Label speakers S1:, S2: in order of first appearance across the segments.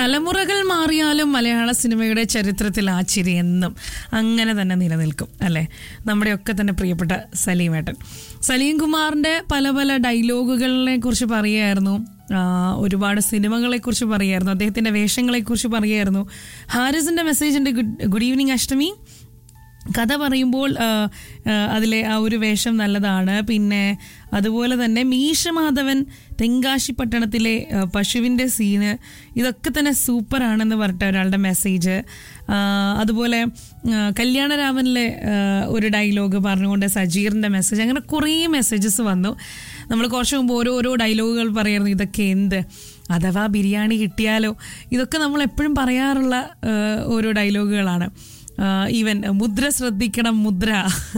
S1: തലമുറകൾ മാറിയാലും മലയാള സിനിമയുടെ ചരിത്രത്തിൽ ആ ചിരി എന്നും അങ്ങനെ തന്നെ നിലനിൽക്കും അല്ലേ നമ്മുടെയൊക്കെ തന്നെ പ്രിയപ്പെട്ട സലീമേട്ടൻ സലീം കുമാറിന്റെ പല പല ഡയലോഗുകളെ കുറിച്ച് പറയുമായിരുന്നു ആ, ഒരുപാട് സിനിമകളെ കുറിച്ച് പറയായിരുന്നു അദ്ദേഹത്തിന്റെ വേഷങ്ങളെ കുറിച്ച് പറയായിരുന്നു ഹാരിസിന്റെ മെസ്സേജ് ഉണ്ട് ഗുഡ് ഗുഡ് ഈവനിങ് അഷ്ടമി കഥ പറയുമ്പോൾ ആ, ആ, അതിലെ ആ ഒരു വേഷം നല്ലതാണ് പിന്നെ അതുപോലെ തന്നെ മീശമാധവൻ തെങ്കാശി പട്ടണത്തിലെ ആ, പശുവിൻ്റെ സീന് ഇതൊക്കെ തന്നെ സൂപ്പറാണെന്ന് പറഞ്ഞിട്ട് ഒരാളുടെ മെസ്സേജ് ആ, അതുപോലെ ആ, കല്യാണരാമനിലെ ആ, ഒരു ഡയലോഗ് പറഞ്ഞുകൊണ്ട് സജീറിൻ്റെ മെസ്സേജ് അങ്ങനെ കുറേ മെസ്സേജസ് വന്നു നമ്മൾ കുറച്ച് മുമ്പ് ഓരോരോ ഡയലോഗുകൾ പറയായിരുന്നു ഇതൊക്കെ എന്ത് അഥവാ ബിരിയാണി കിട്ടിയാലോ ഇതൊക്കെ നമ്മൾ എപ്പോഴും പറയാറുള്ള ആ, ഓരോ ഡയലോഗുകളാണ് ഈവൻ മുദ്ര ശ്രദ്ധിക്കണം മുദ്ര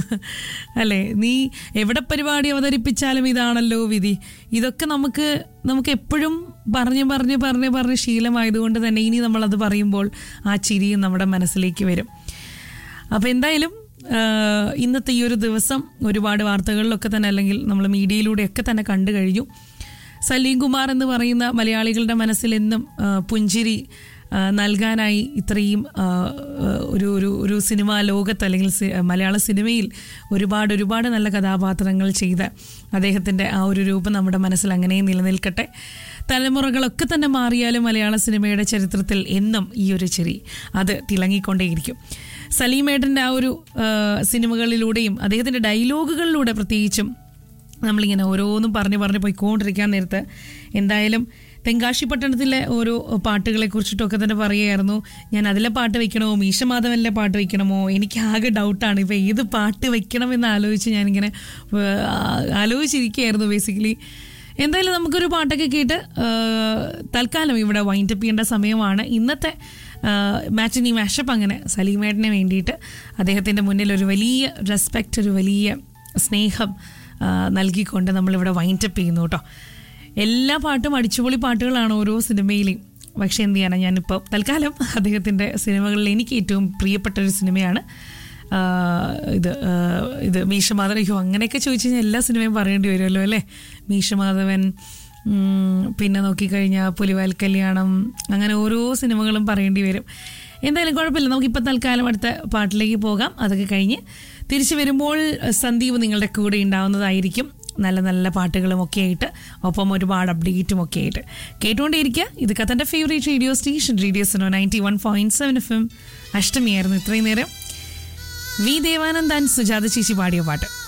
S1: അല്ലേ നീ എവിടെ പരിപാടി അവതരിപ്പിച്ചാലും ഇതാണല്ലോ വിധി ഇതൊക്കെ നമുക്ക് നമുക്ക് എപ്പോഴും പറഞ്ഞ് പറഞ്ഞ് പറഞ്ഞ് പറഞ്ഞ് ശീലമായതുകൊണ്ട് തന്നെ ഇനി നമ്മളത് പറയുമ്പോൾ ആ ചിരിയും നമ്മുടെ മനസ്സിലേക്ക് വരും അപ്പോൾ എന്തായാലും ആഹ്, ഇന്നത്തെ ഈ ഒരു ദിവസം ഒരുപാട് വാർത്തകളിലൊക്കെ തന്നെ അല്ലെങ്കിൽ നമ്മൾ മീഡിയയിലൂടെയൊക്കെ തന്നെ കണ്ടു കഴിഞ്ഞു സലീം കുമാർ എന്ന് പറയുന്ന മലയാളികളുടെ മനസ്സിൽ എന്നും ആഹ്, പുഞ്ചിരി ആഹ്, നൽകാനായി ഇത്രയും ആഹ്, ഒരു ഒരു ഒരു സിനിമാ ലോകത്ത് അല്ലെങ്കിൽ സി- മലയാള സിനിമയിൽ ഒരുപാട് ഒരുപാട് നല്ല കഥാപാത്രങ്ങൾ ചെയ്ത അദ്ദേഹത്തിൻ്റെ ആ ഒരു രൂപം നമ്മുടെ മനസ്സിൽ അങ്ങനെ നിലനിൽക്കട്ടെ തലമുറകളൊക്കെ തന്നെ മാറിയാലും മലയാള സിനിമയുടെ ചരിത്രത്തിൽ എന്നും ഈ ഒരു ചിരി അത് തിളങ്ങിക്കൊണ്ടേയിരിക്കും സലീമേട്ടൻ്റെ ആ ഒരു ആ, സിനിമകളിലൂടെയും അദ്ദേഹത്തിൻ്റെ ഡയലോഗുകളിലൂടെ പ്രത്യേകിച്ചും നമ്മളിങ്ങനെ ഓരോന്നും പറഞ്ഞ് പറഞ്ഞ് പോയിക്കൊണ്ടിരിക്കാൻ നേരത്ത് എന്തായാലും തെങ്കാശി പട്ടണത്തിലെ ഓരോ പാട്ടുകളെ കുറിച്ചിട്ടൊക്കെ തന്നെ പറയുമായിരുന്നു ഞാൻ അതിലെ പാട്ട് വെക്കണമോ മീശമാധവനിലെ പാട്ട് വെക്കണമോ എനിക്ക് ആകെ ഡൗട്ടാണ് ഇപ്പോൾ ഏത് പാട്ട് വെക്കണമെന്ന് ആലോചിച്ച് ഞാനിങ്ങനെ ആ, ആലോചിച്ചിരിക്കുകയായിരുന്നു ബേസിക്കലി എന്തായാലും നമുക്കൊരു പാട്ടൊക്കെ കേട്ട് ആ, തൽക്കാലം ഇവിടെ വൈൻഡപ്പ് ചെയ്യേണ്ട സമയമാണ് ഇന്നത്തെ മാച്ചിനി മാഷപ്പ് അങ്ങനെ സലീമേട്ടന് വേണ്ടിയിട്ട് അദ്ദേഹത്തിൻ്റെ മുന്നിൽ ഒരു വലിയ റെസ്പെക്റ്റ് ഒരു വലിയ സ്നേഹം ആ, നൽകിക്കൊണ്ട് നമ്മളിവിടെ വൈൻഡപ്പ് ചെയ്യുന്നു കേട്ടോ എല്ലാ പാട്ടും അടിച്ചുപൊളി പാട്ടുകളാണ് ഓരോ സിനിമയിലെയും പക്ഷേ എന്ത് ചെയ്യാനാണ് ഞാനിപ്പോൾ തൽക്കാലം അദ്ദേഹത്തിൻ്റെ സിനിമകളിൽ എനിക്ക് ഏറ്റവും പ്രിയപ്പെട്ട ഒരു സിനിമയാണ് ആ, ഇത് ആ, ഇത് മീശമാധവൻ അയ്യോ അങ്ങനെയൊക്കെ ചോദിച്ചു കഴിഞ്ഞാൽ എല്ലാ സിനിമയും പറയേണ്ടി വരുമല്ലോ അല്ലേ മീശമാധവൻ ഉം, പിന്നെ നോക്കിക്കഴിഞ്ഞാൽ പുലിവാൽ കല്യാണം അങ്ങനെ ഓരോ സിനിമകളും പറയേണ്ടി വരും എന്തായാലും കുഴപ്പമില്ല നമുക്കിപ്പോൾ തൽക്കാലം അടുത്ത പാട്ടിലേക്ക് പോകാം അതൊക്കെ കഴിഞ്ഞ് തിരിച്ചു വരുമ്പോൾ സന്ദീപ് നിങ്ങളുടെ കൂടെ ഉണ്ടാവുന്നതായിരിക്കും നല്ല നല്ല പാട്ടുകളും ഒക്കെ ആയിട്ട് ഒപ്പം ഒരുപാട് അപ്ഡേറ്റും ഒക്കെ ആയിട്ട് കേട്ടുകൊണ്ടേയിരിക്കുക ഇത് കത്തൻ്റെ favourite radio station radio Suno ninety one point seven F M അഷ്ടമിയായിരുന്നു ഇത്രയും നേരം വി ദേവാനന്ദ് ആൻഡ് സുജാത ചേച്ചി പാടിയ പാട്ട്